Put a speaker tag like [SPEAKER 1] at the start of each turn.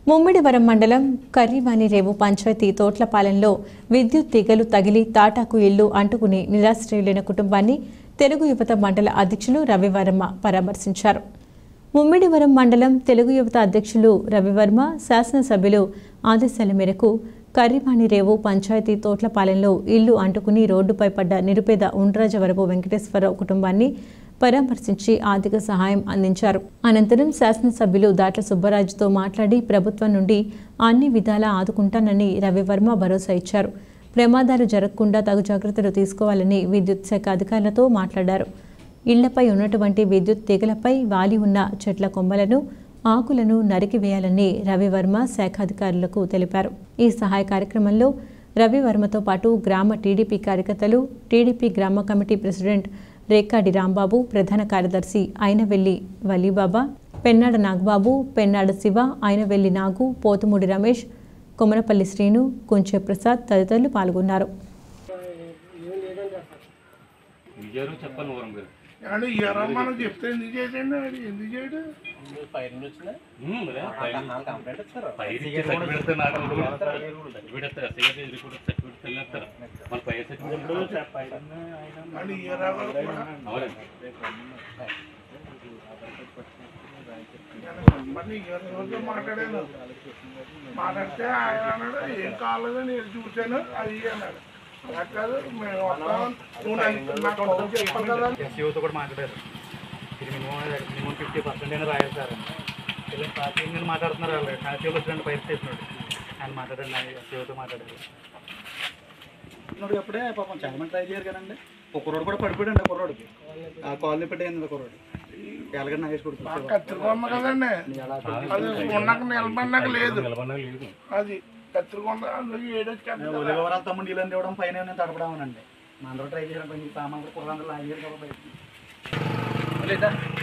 [SPEAKER 1] ముమ్మిడివరం మండలం కర్రీవాణి రేవు పంచాయతీ తోట్లపాలెంలో విద్యుత్ తీగలు తగిలి తాటాకు ఇల్లు అంటుకుని నిరాశ్రయులైన కుటుంబాన్ని తెలుగు యువత మండల అధ్యక్షులు రవివర్మ పరామర్శించారు ముమ్మిడివరం మండలం తెలుగు యువత అధ్యక్షులు రవివర్మ శాసనసభ్యులు ఆదేశాల మేరకు కర్రీవాణి రేవు పంచాయతీ తోట్లపాలెంలో ఇల్లు అంటుకుని రోడ్డుపై పడ్డ నిరుపేద ఉండ్రాజవరపు వెంకటేశ్వరరావు కుటుంబాన్ని పరామర్శించి ఆర్థిక సహాయం అందించారు అనంతరం శాసనసభ్యులు దాట్ల సుబ్బరాజుతో మాట్లాడి ప్రభుత్వం నుండి అన్ని విధాలా ఆదుకుంటానని రవివర్మ భరోసా ఇచ్చారు ప్రమాదాలు జరగకుండా తగు జాగ్రత్తలు తీసుకోవాలని విద్యుత్ శాఖ అధికారులతో మాట్లాడారు ఇళ్లపై ఉన్నటువంటి విద్యుత్ తీగలపై వాలి ఉన్న చెట్ల కొమ్మలను ఆకులను నరికివేయాలని రవివర్మ శాఖాధికారులకు తెలిపారు ఈ సహాయ కార్యక్రమంలో రవివర్మతో పాటు గ్రామ టీడీపీ కార్యకర్తలు టీడీపీ గ్రామ కమిటీ ప్రెసిడెంట్ రేకాడి రాంబాబు ప్రధాన కార్యదర్శి అయినవెల్లి వలీబాబా పెన్నాడ నాగబాబు పెన్నాడ శివ అయినవెల్లి నాగు పోతుమూడి రమేష్ కొమరపల్లి శ్రీను కుంచె ప్రసాద్ తదితరులు పాల్గొన్నారు
[SPEAKER 2] విజయవాడ చెప్పాలి వరం గారు
[SPEAKER 3] అంటే ఇయరా మనం చెప్తే ఎందుకు చేయటండి అది ఎందుకు చేయడు
[SPEAKER 4] ఫైర్ నుంచి వచ్చిందా
[SPEAKER 2] ఉమ్, మరే, పైన-
[SPEAKER 4] వాళ్ళు కంప్లైంట్ ఇస్తారు
[SPEAKER 2] పైన ఇచ్చే సర్టిఫికెట్ ఇస్తే నాకు అనుకూలం. సర్టిఫికెట్ ఇస్తారు, సిగరెట్ ఇది కూడా సర్టిఫికెట్ వెళ్ళేస్తారు. మన పై సర్టిఫికెట్ కూడా
[SPEAKER 3] అని ఇయరా కూడా
[SPEAKER 2] అవునండి.
[SPEAKER 3] మరి ఇయర్ రోజు మాట్లాడాను మాట్లాడితే ఆయన అన్నాడు ఏం కాలేదు నేను చూశాను అది ఇది" అన్నాడు అలా కాదు మేము వస్తాం నువ్వు నాకు నాకు ఫోన్ చెప్పాను కదా
[SPEAKER 5] ఎస్సీఓతో కూడా మాట్లాడారు ఇది మినిమం మినిమం ఫిఫ్టీ పర్సెంట్ అయినా రాయాలి సార్ అని ఇలా పార్టీ మీద మాట్లాడుతున్నారు వాళ్ళు కాశీలో వచ్చిన ఫైర్ స్టేషన్ ఆయన మాట్లాడండి ఎస్సీఓతో మాట్లాడారు అప్పుడే పాపం చాలా మంది ట్రై చేయరు కదండి ఒక కుర్రోడు కూడా పడిపోయాడు ఆ కుర్రోడికి ఆ కాలనీ పెట్టేయండి కుర్రోడు ఎలాగైనా నాగేసి
[SPEAKER 3] మాకు
[SPEAKER 5] కొడుకు
[SPEAKER 3] కత్తిరికొమ్మ కదండి అది ఉన్నాక నిలబడినాక లేదు
[SPEAKER 2] నిలబడినా లేదు.
[SPEAKER 3] అది కత్తిరికొమ్మ అందులో ఏడొచ్చి
[SPEAKER 5] ఒలి వివరాలు తమ్ముడు నీళ్ళని ఇవ్వడం పైన నేను తడపడామనండి మా అందరూ ట్రై చేయడం పని సామాన్లు కుర్రాందరూ లాగారు కదా బయటికి లేదా